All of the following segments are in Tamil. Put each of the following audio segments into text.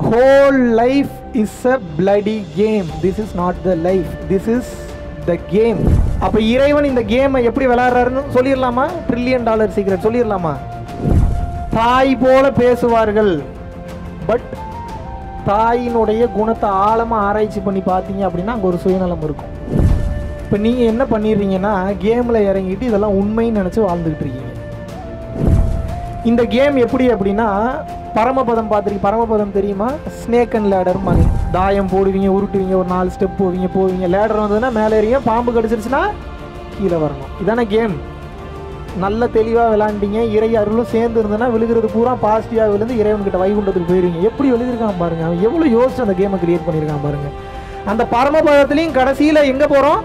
whole life is a bloody game this is not the life this is the game அப்ப இறைவன் இந்த கேமை எப்படி விளையாடுறாருன்னு சொல்லிடலாமா ட்ரில்லியன் டாலர் சீக்ரெட் சொல்லிடலாமா தாய் போல பேசுவார்கள் பட் தாயினுடைய குணத்தை ஆழமாக ஆராய்ச்சி பண்ணி பார்த்தீங்க அப்படின்னா அங்கே ஒரு சுயநலம் இருக்கும் இப்போ நீங்கள் என்ன பண்ணிடுறீங்கன்னா கேமில் இறங்கிட்டு இதெல்லாம் உண்மைன்னு நினச்சி வாழ்ந்துக்கிட்டு இருக்கீங்க இந்த கேம் எப்படி அப்படின்னா பரமபதம் பார்த்துருக்கீங்க பரமபதம் தெரியுமா ஸ்னேக் அண்ட் லேடர் மாதிரி தாயம் போடுவீங்க உருட்டுவீங்க ஒரு நாலு ஸ்டெப் போவீங்க போவீங்க லேடர் வந்ததுன்னா மேலே ஏறிங்க பாம்பு கடிச்சிருச்சுன்னா கீழே வரணும் இதானே கேம் நல்ல தெளிவாக விளாண்டிங்க இறை அருளும் சேர்ந்து இருந்ததுன்னா விழுகிறது பூரா பாசிட்டிவாக விழுந்து இறைவன்கிட்ட வைகுண்டத்துக்கு போயிருவீங்க எப்படி எழுதியிருக்கான் பாருங்க அவன் எவ்வளோ யோசிச்சு அந்த கேமை கிரியேட் பண்ணியிருக்கான் பாருங்க அந்த பரமபதத்துலேயும் கடைசியில் எங்கே போகிறோம்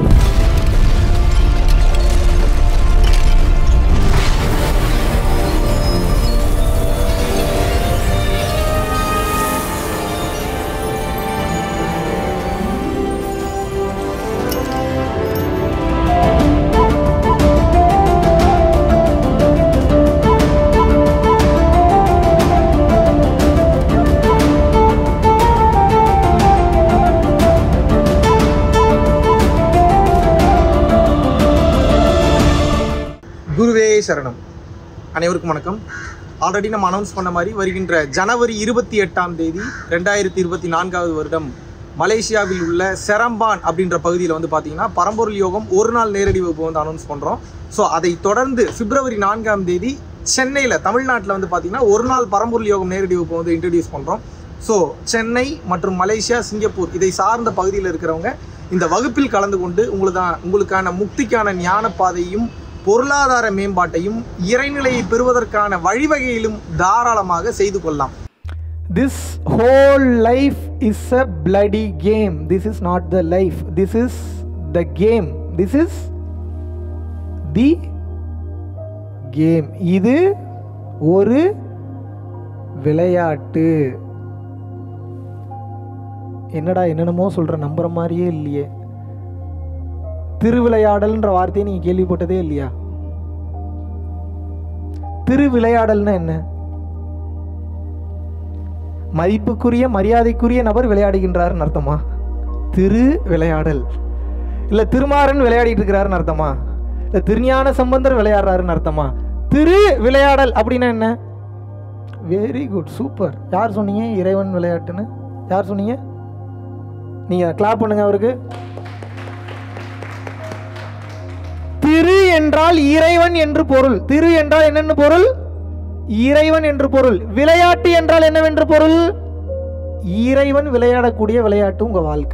குருவே சரணம் அனைவருக்கும் வணக்கம் ஆல்ரெடி நம்ம அனௌன்ஸ் பண்ண மாதிரி வருகின்ற ஜனவரி இருபத்தி எட்டாம் தேதி ரெண்டாயிரத்தி இருபத்தி நான்காவது வருடம் மலேசியாவில் உள்ள செரம்பான் அப்படின்ற பகுதியில் வந்து பார்த்தீங்கன்னா பரம்பொருள் யோகம் ஒரு நாள் நேரடி வகுப்பு வந்து அனௌன்ஸ் பண்ணுறோம் ஸோ அதை தொடர்ந்து பிப்ரவரி நான்காம் தேதி சென்னையில் தமிழ்நாட்டில் வந்து பார்த்தீங்கன்னா ஒரு நாள் பரம்பொருள் யோகம் நேரடி வகுப்பு வந்து இன்ட்ரடியூஸ் பண்ணுறோம் ஸோ சென்னை மற்றும் மலேசியா சிங்கப்பூர் இதை சார்ந்த பகுதியில் இருக்கிறவங்க இந்த வகுப்பில் கலந்து கொண்டு உங்களுக்கான உங்களுக்கான முக்திக்கான ஞான பாதையும் பொருளாதார மேம்பாட்டையும் இறைநிலையை பெறுவதற்கான வழிவகையிலும் தாராளமாக செய்து கொள்ளலாம் This whole life is a bloody game. This is not the life. This is the game. This is the game. இது ஒரு விளையாட்டு என்னடா என்னென்னமோ சொல்ற நம்புற மாதிரியே இல்லையே திருவிளையாடல்ன்ற வார்த்தையை நீங்க கேள்விப்பட்டதே இல்லையா திருவிளையாடல்னா என்ன மதிப்புக்குரிய மரியாதைக்குரிய நபர் விளையாடுகின்றாருன்னு அர்த்தமா திரு விளையாடல் இல்லை திருமாறன் விளையாடிட்டு இருக்கிறாருன்னு அர்த்தமா இல்லை திருஞான சம்பந்தர் விளையாடுறாருன்னு அர்த்தமா திரு விளையாடல் அப்படின்னா என்ன வெரி குட் சூப்பர் யார் சொன்னீங்க இறைவன் விளையாட்டுன்னு யார் சொன்னீங்க நீங்கள் கிளாப் பண்ணுங்க அவருக்கு திரு என்றால் இறைவன் என்று பொருள் திரு என்றால் என்னென்னு பொருள் இறைவன் என்று பொருள் விளையாட்டு என்றால் என்னவென்று பொருள் இறைவன் விளையாடக்கூடிய விளையாட்டு உங்க வாழ்க்கை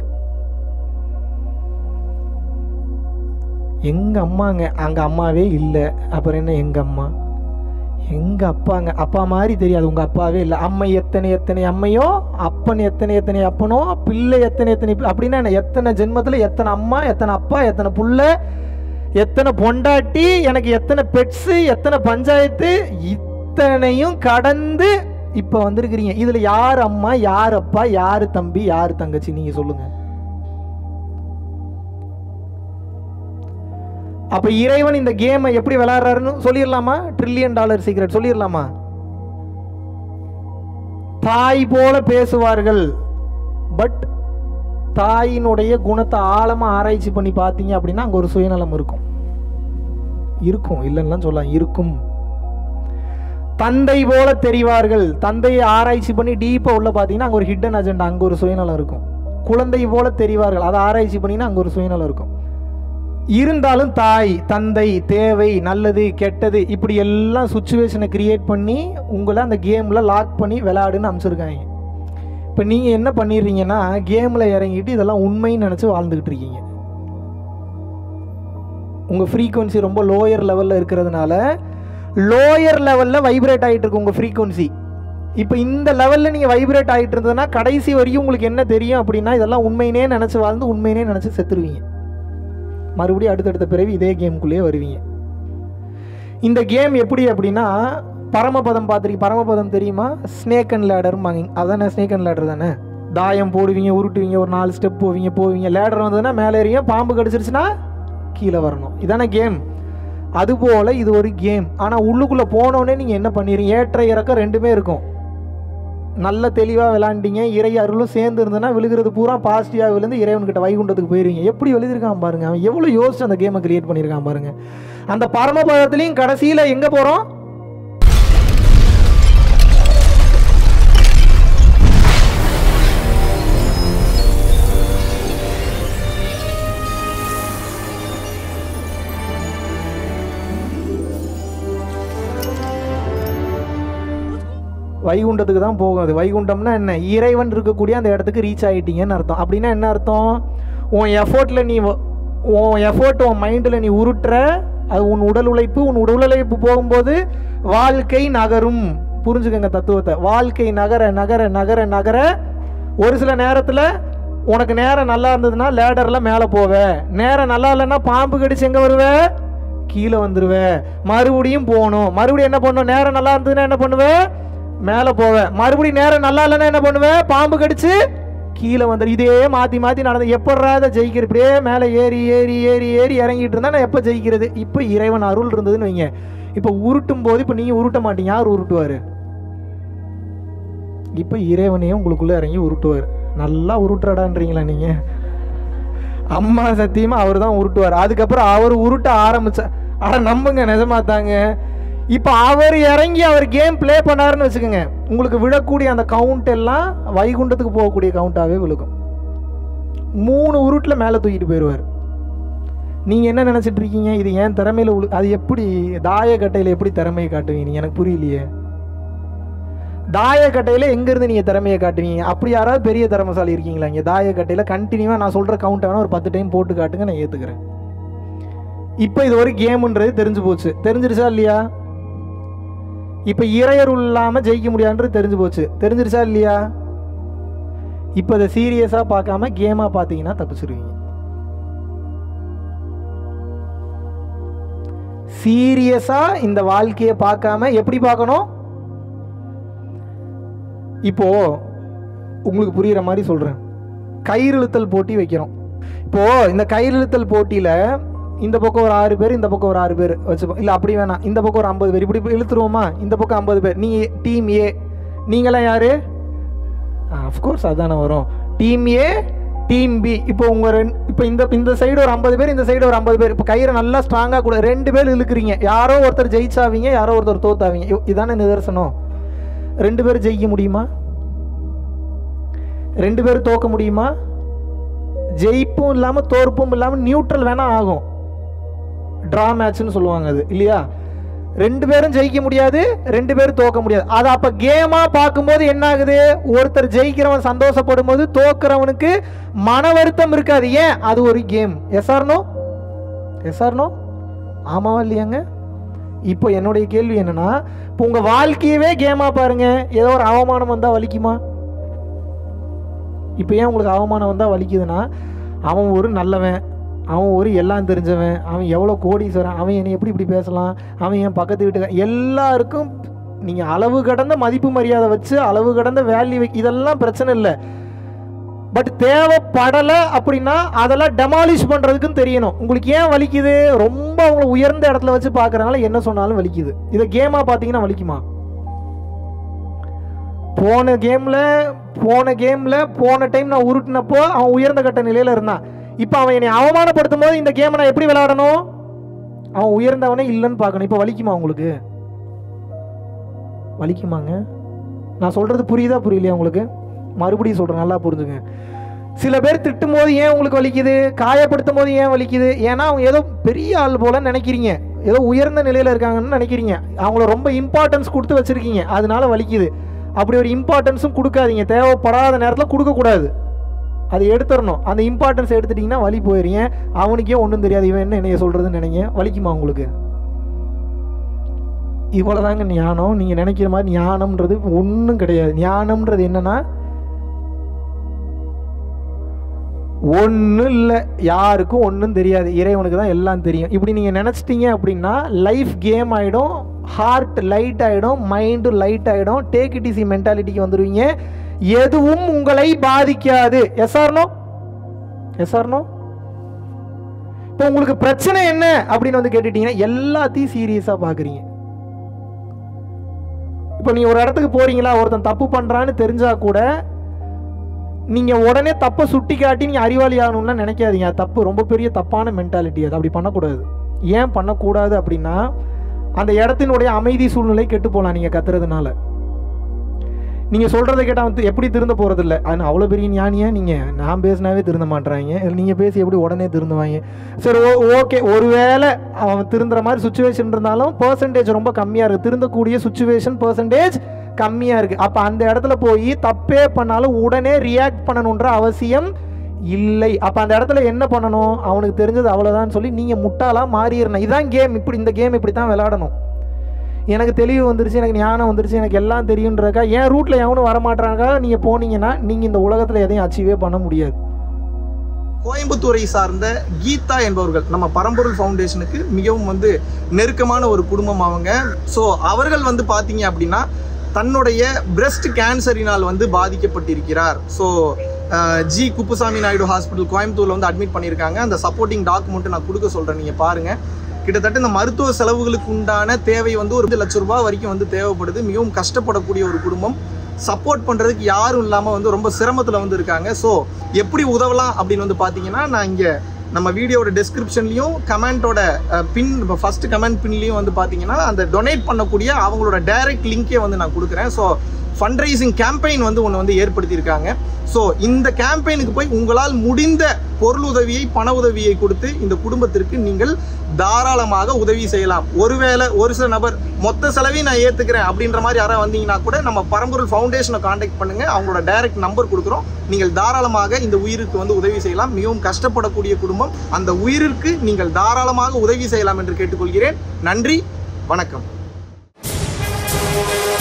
எங்க அம்மாங்க அங்க அம்மாவே இல்லை அப்புறம் என்ன எங்க அம்மா எங்க அப்பாங்க அப்பா மாதிரி தெரியாது உங்க அப்பாவே இல்லை அம்மை எத்தனை எத்தனை அம்மையோ அப்பன் எத்தனை எத்தனை அப்பனோ பிள்ளை எத்தனை எத்தனை பிள்ளை அப்படின்னா என்ன எத்தனை ஜென்மத்தில் எத்தனை அம்மா எத்தனை அப்பா எத்தனை புள்ள எத்தனை பொண்டாட்டி எனக்கு எத்தனை பெட்ஸு எத்தனை பஞ்சாயத்து இத்தனையும் கடந்து இப்போ வந்திருக்கிறீங்க இதில் யார் அம்மா யார் அப்பா யார் தம்பி யார் தங்கச்சி நீங்கள் சொல்லுங்கள் அப்போ இறைவன் இந்த கேமை எப்படி விளையாடுறாருன்னு சொல்லிடலாமா ட்ரில்லியன் டாலர் சீக்ரெட் சொல்லிடலாமா தாய் போல பேசுவார்கள் பட் தாயினுடைய குணத்தை ஆழமாக ஆராய்ச்சி பண்ணி பார்த்தீங்க அப்படின்னா அங்கே ஒரு சுயநலம் இருக்கும் இருக்கும் இல்லைன்னா சொல்லலாம் இருக்கும் தந்தை போல தெரிவார்கள் தந்தையை ஆராய்ச்சி பண்ணி டீப்பாக உள்ள பார்த்தீங்கன்னா அங்கே ஒரு ஹிடன் அஜெண்டா அங்கே ஒரு சுயநலம் இருக்கும் குழந்தை போல தெரிவார்கள் அதை ஆராய்ச்சி பண்ணினா அங்கே ஒரு சுயநலம் இருக்கும் இருந்தாலும் தாய் தந்தை தேவை நல்லது கெட்டது இப்படி எல்லாம் சுச்சுவேஷனை கிரியேட் பண்ணி உங்களை அந்த கேமில் லாக் பண்ணி விளையாடுன்னு அமைச்சிருக்காங்க இப்போ நீங்கள் என்ன பண்ணிடுறீங்கன்னா கேமில் இறங்கிட்டு இதெல்லாம் உண்மைன்னு நினச்சி வாழ்ந்துக்கிட்டு இருக்கீங்க உங்கள் ஃப்ரீக்குவன்சி ரொம்ப லோயர் லெவலில் இருக்கிறதுனால லோயர் லெவலில் வைப்ரேட் ஆகிட்டு இருக்கு உங்கள் ஃப்ரீக்குவன்சி இப்போ இந்த லெவலில் நீங்கள் வைப்ரேட் ஆகிட்டு இருந்ததுன்னா கடைசி வரையும் உங்களுக்கு என்ன தெரியும் அப்படின்னா இதெல்லாம் உண்மையினே நினச்சி வாழ்ந்து உண்மையினே நினச்சி செத்துருவீங்க மறுபடியும் அடுத்தடுத்த பிறவி இதே கேமுக்குள்ளேயே வருவீங்க இந்த கேம் எப்படி அப்படின்னா பரமபதம் பார்த்துருக்கீங்க பரமபதம் தெரியுமா ஸ்னேக் அண்ட் லேடர் அதானே ஸ்னேக் அண்ட் லேடர் தானே தாயம் போடுவீங்க உருட்டுவீங்க ஒரு நாலு ஸ்டெப் போவீங்க போவீங்க லேடர் வந்ததுன்னா மேலே ஏறிங்க பாம்பு கடிச்சிருச்சுன்னா கீழே வரணும் இதானே கேம் அதுபோல் இது ஒரு கேம் ஆனால் உள்ளுக்குள்ளே போனோடனே நீங்கள் என்ன பண்ணிடுறீங்க ஏற்ற இறக்கம் ரெண்டுமே இருக்கும் நல்ல தெளிவாக விளாண்டிங்க இறை அருளும் சேர்ந்து இருந்ததுன்னா விழுகிறது பூரா பாசிட்டிவாக விழுந்து இறைவன்கிட்ட வைகுண்டத்துக்கு போயிருவீங்க எப்படி எழுதியிருக்கான் பாருங்க அவன் எவ்வளோ யோசிச்சு அந்த கேமை கிரியேட் பண்ணியிருக்கான் பாருங்க அந்த பரமபதத்துலேயும் கடைசியில் எங்கே போகிறோம் வைகுண்டத்துக்கு தான் போகும் அது வைகுண்டம்னா என்ன இறைவன் இருக்கக்கூடிய அந்த இடத்துக்கு ரீச் ஆகிட்டீங்கன்னு அர்த்தம் அப்படின்னா என்ன அர்த்தம் உன் எஃபோர்ட்டில் நீ வ- உன் எஃபோர்ட் உன் மைண்டில் நீ உருட்டுற அது உன் உடல் உழைப்பு உன் உடல் உழைப்பு போகும்போது வாழ்க்கை நகரும் புரிஞ்சுக்கங்க தத்துவத்தை வாழ்க்கை நகர நகர நகர நகர ஒரு சில நேரத்தில் உனக்கு நேரம் நல்லா இருந்ததுன்னா லேடரில் மேலே போவ நேரம் நல்லா இல்லைன்னா பாம்பு கடிச்சு எங்கே வருவ கீழே வந்துருவ மறுபடியும் போகணும் மறுபடியும் என்ன பண்ணணும் நேரம் நல்லா இருந்ததுன்னா என்ன பண்ணுவ மேலே போவ மறுபடியும் நேரம் நல்லா இல்லைன்னா என்ன பண்ணுவ பாம்பு கடிச்சு கீழே வந்துரு இதே மாற்றி மாற்றி நடந்து எப்படா இதை ஜெயிக்கிறது இப்படியே மேலே ஏறி ஏறி ஏறி ஏறி இறங்கிட்டு இருந்தா நான் எப்போ ஜெயிக்கிறது இப்போ இறைவன் அருள் இருந்ததுன்னு வைங்க இப்போ உருட்டும் போது இப்போ நீங்கள் உருட்ட மாட்டீங்க யார் உருட்டுவார் இப்போ இறைவனையே உங்களுக்குள்ளே இறங்கி உருட்டுவார் நல்லா உருட்டுறாடான்றீங்களா நீங்கள் அம்மா சத்தியமாக அவர் தான் உருட்டுவார் அதுக்கப்புறம் அவர் உருட்ட ஆரம்பிச்ச அட நம்புங்க நிஜமா தாங்க இப்போ அவர் இறங்கி அவர் கேம் ப்ளே பண்ணாருன்னு வச்சுக்கோங்க உங்களுக்கு விழக்கூடிய அந்த கவுண்ட் எல்லாம் வைகுண்டத்துக்கு போகக்கூடிய கவுண்ட்டாகவே விழுகும் மூணு உருட்டில் மேலே தூக்கிட்டு போயிடுவார் நீங்கள் என்ன நினச்சிட்டு இருக்கீங்க இது ஏன் திறமையில் உழு அது எப்படி தாயக்கட்டையில் எப்படி திறமையை காட்டுவீங்க நீங்க? எனக்கு புரியலையே தாயக்கட்டையில் எங்கேருந்து நீங்கள் திறமையை காட்டுவீங்க அப்படி யாராவது பெரிய திறமைசாலி இருக்கீங்களா இங்கே தாயக்கட்டையில் கண்டினியூவாக நான் சொல்கிற கவுண்ட் வேணா ஒரு பத்து டைம் போட்டு காட்டுங்க நான் ஏற்றுக்கிறேன் இப்போ இது ஒரு கேமுன்றது தெரிஞ்சு போச்சு தெரிஞ்சிருச்சா இல்லையா இப்போ இறையருள் இல்லாமல் ஜெயிக்க முடியாதுன்றது தெரிஞ்சு போச்சு தெரிஞ்சிருச்சா இல்லையா இப்போ இதை சீரியஸாக பார்க்காம கேமாக பார்த்தீங்கன்னா தப்பிச்சிருவீங்க சீரியஸாக இந்த வாழ்க்கையை பார்க்காம எப்படி பார்க்கணும் இப்போ உங்களுக்கு புரியுற மாதிரி சொல்கிறேன் கயிறிழுத்தல் போட்டி வைக்கிறோம் இப்போ இந்த கயிறிழுத்தல் போட்டியில் இந்த பக்கம் ஒரு ஆறு பேர் இந்த பக்கம் ஒரு ஆறு பேர் வச்சுப்போம் இல்லை அப்படி வேணாம் இந்த பக்கம் ஒரு ஐம்பது பேர் இப்படி இப்படி இழுத்துருவோமா இந்த பக்கம் ஐம்பது பேர் நீ டீம் ஏ நீங்களாம் யாரு அஃப்கோர்ஸ் அதானே வரும் டீம் ஏ டீம் பி இப்போ உங்கள் ரெண்டு இப்போ இந்த இந்த சைடு ஒரு ஐம்பது பேர் இந்த சைடு ஒரு ஐம்பது பேர் இப்போ கயிறை நல்லா ஸ்ட்ராங்காக கூட ரெண்டு பேர் இழுக்கிறீங்க யாரோ ஒருத்தர் ஜெயிச்சாவீங்க யாரோ ஒருத்தர் தோத்தாவீங்க இ- இதானே நிதர்சனம் ரெண்டு பேரும் ஜெயிக்க முடியுமா ரெண்டு பேரும் தோக்க முடியுமா ஜெயிப்பும் இல்லாமல் தோற்பும் இல்லாமல் நியூட்ரல் வேணால் ஆகும் ட்ரா மேட்ச்னு சொல்லுவாங்க அது இல்லையா ரெண்டு பேரும் ஜெயிக்க முடியாது ரெண்டு பேரும் தோக்க முடியாது அது அப்போ கேமாக பார்க்கும்போது என்ன ஆகுது ஒருத்தர் ஜெயிக்கிறவன் சந்தோஷப்படும் போது தோக்குறவனுக்கு மன வருத்தம் இருக்காது ஏன் அது ஒரு கேம் எஸ்ஆர்னோ எஸ்ஆர்னோ ஆமாவா இல்லையாங்க இப்போ என்னுடைய கேள்வி என்னன்னா இப்போ உங்கள் வாழ்க்கையவே கேமாக பாருங்க ஏதோ ஒரு அவமானம் வந்தால் வலிக்குமா இப்போ ஏன் உங்களுக்கு அவமானம் வந்தால் வலிக்குதுன்னா அவன் ஒரு நல்லவன் அவன் ஒரு எல்லாம் தெரிஞ்சவன் அவன் எவ்வளோ கோடீஸ்வரன் அவன் என்னை எப்படி இப்படி பேசலாம் அவன் என் பக்கத்து வீட்டுக்கு எல்லாருக்கும் நீங்கள் அளவு கடந்த மதிப்பு மரியாதை வச்சு அளவு கடந்த வேல்யூ வை இதெல்லாம் பிரச்சனை இல்லை பட் தேவைப்படலை அப்படின்னா அதெல்லாம் டெமாலிஷ் பண்ணுறதுக்கும் தெரியணும் உங்களுக்கு ஏன் வலிக்குது ரொம்ப அவங்கள உயர்ந்த இடத்துல வச்சு பார்க்குறனால என்ன சொன்னாலும் வலிக்குது இதை கேமாக பார்த்தீங்கன்னா வலிக்குமா போன கேமில் போன கேமில் போன டைம் நான் உருட்டினப்போ அவன் உயர்ந்த கட்ட நிலையில் இருந்தான் இப்போ அவன் என்னை அவமானப்படுத்தும் போது இந்த கேமை நான் எப்படி விளையாடணும் அவன் உயர்ந்தவனே இல்லைன்னு பார்க்கணும் இப்போ வலிக்குமா உங்களுக்கு வலிக்குமாங்க நான் சொல்கிறது புரியுதா புரியலையா உங்களுக்கு மறுபடியும் சொல்கிறேன் நல்லா புரிஞ்சுங்க சில பேர் திட்டும் போது ஏன் உங்களுக்கு வலிக்குது காயப்படுத்தும் போது ஏன் வலிக்குது ஏன்னா அவங்க ஏதோ பெரிய ஆள் போல நினைக்கிறீங்க ஏதோ உயர்ந்த நிலையில் இருக்காங்கன்னு நினைக்கிறீங்க அவங்கள ரொம்ப இம்பார்ட்டன்ஸ் கொடுத்து வச்சுருக்கீங்க அதனால வலிக்குது அப்படி ஒரு இம்பார்ட்டன்ஸும் கொடுக்காதீங்க தேவைப்படாத நேரத்தில் கொடுக்கக்கூடாது அதை எடுத்துடணும் அந்த இம்பார்ட்டன்ஸ் எடுத்துட்டிங்கன்னா வலி போயிடுங்க அவனுக்கே ஒன்றும் தெரியாது இவன் என்ன என்னைய சொல்கிறதுன்னு நினைங்க வலிக்குமா உங்களுக்கு இவ்வளோதாங்க ஞானம் நீங்கள் நினைக்கிற மாதிரி ஞானம்ன்றது ஒன்றும் கிடையாது ஞானம்ன்றது என்னன்னா ஒன்றும் இல்லை யாருக்கும் ஒன்றும் தெரியாது இறைவனுக்கு தான் எல்லாம் தெரியும் இப்படி நீங்கள் நினச்சிட்டீங்க அப்படின்னா லைஃப் கேம் ஆகிடும் ஹார்ட் லைட் ஆகிடும் மைண்டு லைட் ஆகிடும் டேக் இட் இசி மென்டாலிட்டிக்கு வந்துடுவீங்க எதுவும் உங்களை பாதிக்காது எஸ்ஆர்னோ எஸ்ஆர்னோ இப்போ உங்களுக்கு பிரச்சனை என்ன அப்படின்னு வந்து கேட்டுட்டீங்கன்னா எல்லாத்தையும் சீரியஸாக பார்க்குறீங்க இப்போ நீங்கள் ஒரு இடத்துக்கு போறீங்களா ஒருத்தன் தப்பு பண்ணுறான்னு தெரிஞ்சா கூட நீங்கள் உடனே தப்பை சுட்டி காட்டி நீங்கள் அறிவாளி ஆகணும்லாம் நினைக்காதீங்க அது தப்பு ரொம்ப பெரிய தப்பான மென்டாலிட்டி அது அப்படி பண்ணக்கூடாது ஏன் பண்ணக்கூடாது அப்படின்னா அந்த இடத்தினுடைய அமைதி சூழ்நிலை கெட்டு போகலாம் நீங்கள் கத்துறதுனால நீங்கள் சொல்கிறத கேட்டால் வந்து எப்படி திருந்த போகிறது இல்லை அது அவ்வளோ பெரிய ஞானியா நீங்கள் நான் பேசினாவே திருந்த மாட்றாங்க நீங்கள் பேசி எப்படி உடனே திருந்துவாங்க சரி ஓ ஓகே ஒருவேளை அவன் திருந்துற மாதிரி சுச்சுவேஷன் இருந்தாலும் பர்சன்டேஜ் ரொம்ப கம்மியாக இருக்குது திருந்தக்கூடிய சுச்சுவேஷன் பர்சன்டேஜ் கம்மியாக இருக்குது அப்போ அந்த இடத்துல போய் தப்பே பண்ணாலும் உடனே ரியாக்ட் பண்ணணுன்ற அவசியம் இல்லை அப்போ அந்த இடத்துல என்ன பண்ணணும் அவனுக்கு தெரிஞ்சது அவ்வளோதான் சொல்லி நீங்கள் முட்டாளாக மாறிடணும் இதான் கேம் இப்படி இந்த கேம் இப்படி தான் விளையாடணும் எனக்கு தெளிவு வந்துருச்சு எனக்கு ஞானம் வந்துருச்சு எனக்கு எல்லாம் தெரியுன்றக்கா என் ரூட்டில் எவனும் வரமாட்டாங்க நீங்கள் போனீங்கன்னா நீங்கள் இந்த உலகத்தில் எதையும் அச்சீவே பண்ண முடியாது கோயம்புத்தூரை சார்ந்த கீதா என்பவர்கள் நம்ம பரம்பொருள் ஃபவுண்டேஷனுக்கு மிகவும் வந்து நெருக்கமான ஒரு குடும்பம் அவங்க ஸோ அவர்கள் வந்து பார்த்தீங்க அப்படின்னா தன்னுடைய பிரஸ்ட் கேன்சரினால் வந்து பாதிக்கப்பட்டிருக்கிறார் so G Kuppusamy Naidu hospital கோயம்புத்தூர்ல வந்து அட்மிட் பண்ணியிருக்காங்க அந்த சப்போர்ட்டிங் டாக்குமெண்ட் நான் கொடுக்க சொல்கிறேன் நீங்கள் பாருங்கள் கிட்டத்தட்ட இந்த மருத்துவ செலவுகளுக்கு உண்டான தேவை வந்து ஒரு லட்ச ரூபாய் வரைக்கும் வந்து தேவைப்படுது மிகவும் கஷ்டப்படக்கூடிய ஒரு குடும்பம் சப்போர்ட் பண்ணுறதுக்கு யாரும் இல்லாமல் வந்து ரொம்ப சிரமத்தில் வந்து இருக்காங்க ஸோ எப்படி உதவலாம் அப்படின்னு வந்து பார்த்தீங்கன்னா நான் இங்கே நம்ம வீடியோட டெஸ்கிரிப்ஷன்லையும் கமெண்ட்டோட பின் இப்போ ஃபர்ஸ்ட் கமெண்ட் பின்லையும் வந்து பார்த்தீங்கன்னா அந்த டொனேட் பண்ணக்கூடிய அவங்களோட டைரக்ட் லிங்கே வந்து நான் கொடுக்குறேன் ஸோ ஃபண்ட்ரைசிங் கேம்பெயின் வந்து ஒன்று வந்து ஏற்படுத்தியிருக்காங்க ஸோ இந்த கேம்பெயினுக்கு போய் உங்களால் முடிந்த பொருள் உதவியை பண உதவியை கொடுத்து இந்த குடும்பத்திற்கு நீங்கள் தாராளமாக உதவி செய்யலாம் ஒருவேளை ஒரு சில நபர் மொத்த செலவையும் நான் ஏற்றுக்கிறேன் அப்படின்ற மாதிரி யாராவது வந்தீங்கன்னா கூட நம்ம பரம்பொருள் ஃபவுண்டேஷனை காண்டாக்ட் பண்ணுங்க அவங்களோட டைரக்ட் நம்பர் கொடுக்குறோம் நீங்கள் தாராளமாக இந்த உயிருக்கு வந்து உதவி செய்யலாம் மிகவும் கஷ்டப்படக்கூடிய குடும்பம் அந்த உயிருக்கு நீங்கள் தாராளமாக உதவி செய்யலாம் என்று கேட்டுக்கொள்கிறேன் நன்றி வணக்கம்